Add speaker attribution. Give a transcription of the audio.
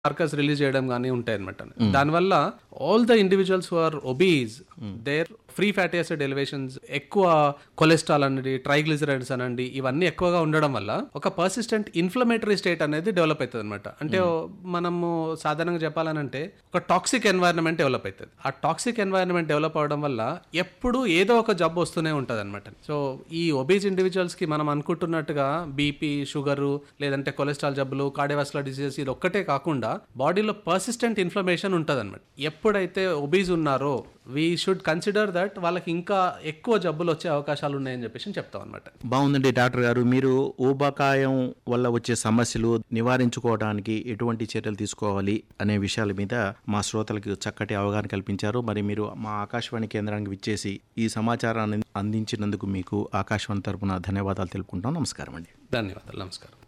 Speaker 1: markers release చేయడం కానీ ఉంటాయి అనమాట దానివల్ల all the individuals who are obese their free fatty acid elevations ఎక్కువ కొలెస్ట్రాల్ అనండి ట్రైగ్లిజరైడ్స్ అనండి ఇవన్నీ ఎక్కువగా ఉండడం వల్ల ఒక పర్సిస్టెంట్ ఇన్ఫ్లమేటరీ స్టేట్ అనేది డెవలప్ అవుతుంది అనమాట అంటే మనము సాధారణంగా చెప్పాలనంటే ఒక టాక్సిక్ ఎన్వైరన్మెంట్ డెవలప్ అవుతుంది ఆ టాక్సిక్ ఎన్వైరన్మెంట్ డెవలప్ అవడం వల్ల ఎప్పుడు ఏదో ఒక జబ్బు వస్తూనే ఉంటుంది అనమాట సో ఈ ఒబీజ్ ఇండివిజువల్స్ కి మనం అనుకుంటున్నట్టుగా బీపీ షుగరు లేదంటే కొలెస్ట్రాల్ జబ్బులు కార్డియోవాస్కులర్ డిసీజెస్ ఇది ఒక్కటే కాకుండా బాడీలో పర్సిస్టెంట్ ఇన్ఫ్లమేషన్ ఉంటుంది అనమాట ఎప్పుడైతే ఒబీజ్ ఉన్నారో వీ షుడ్ కన్సిడర్ దట్ వాళ్ళకి ఇంకా ఎక్కువ జబ్బులు వచ్చే అవకాశాలు ఉన్నాయని చెప్పేసి చెప్తాం అనమాట
Speaker 2: బాగుందండి డాక్టర్ గారు మీరు ఊబకాయం వల్ల వచ్చే సమస్యలు నివారించుకోవడానికి ఎటువంటి చర్యలు తీసుకోవాలి అనే విషయాల మీద మా శ్రోతలకు చక్కటి అవగాహన కల్పించారు మరి మీరు మా ఆకాశవాణి కేంద్రానికి విచ్చేసి ఈ సమాచారాన్ని అందించినందుకు మీకు ఆకాశవాణి తరపున ధన్యవాదాలు తెలుపుకుంటాం నమస్కారం అండి
Speaker 1: ధన్యవాదాలు నమస్కారం